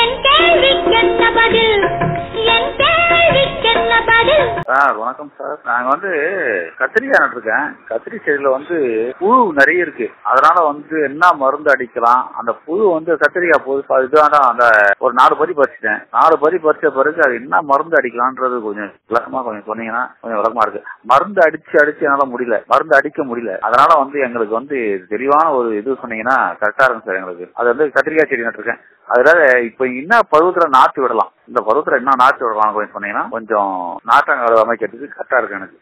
என் கேள்விக்கென்ன பதில் என் கேள்விக்கென்ன பதில் சார் வணக்கம் சார் நாங்க வந்து கத்திரிக்காய் நட்டுருக்கேன் கத்திரி செடியில வந்து புழு நிறைய இருக்கு அதனால வந்து என்ன மருந்து அடிக்கலாம் அந்த புழு வந்து கத்திரிக்காய் போது இதுதான் அந்த ஒரு நாலு பதி பறிச்சிட்டேன் நாலு பதி பறிச்ச பிறகு அது என்ன மருந்து அடிக்கலான்றது கொஞ்சம் விளக்கமா கொஞ்சம் சொன்னீங்கன்னா கொஞ்சம் விளக்கமா இருக்கு மருந்து அடிச்சு அடிச்சு என்னால முடியல மருந்து அடிக்க முடியல அதனால வந்து எங்களுக்கு வந்து தெளிவான ஒரு இது சொன்னீங்கன்னா கரெக்டா இருக்கும் சார் எங்களுக்கு அது வந்து கத்திரிக்காய் செடி நட்டுருக்கேன் அதனால இப்ப என்ன பருவத்துல நாத்து விடலாம் இந்த பருவத்துல என்ன நாத்து விடலாம் கொஞ்சம் சொன்னீங்கன்னா கொஞ்சம் நாற்றங்கள் அமைக்கிறதுக்கு கரெக்டா இருக்கு எனக்கு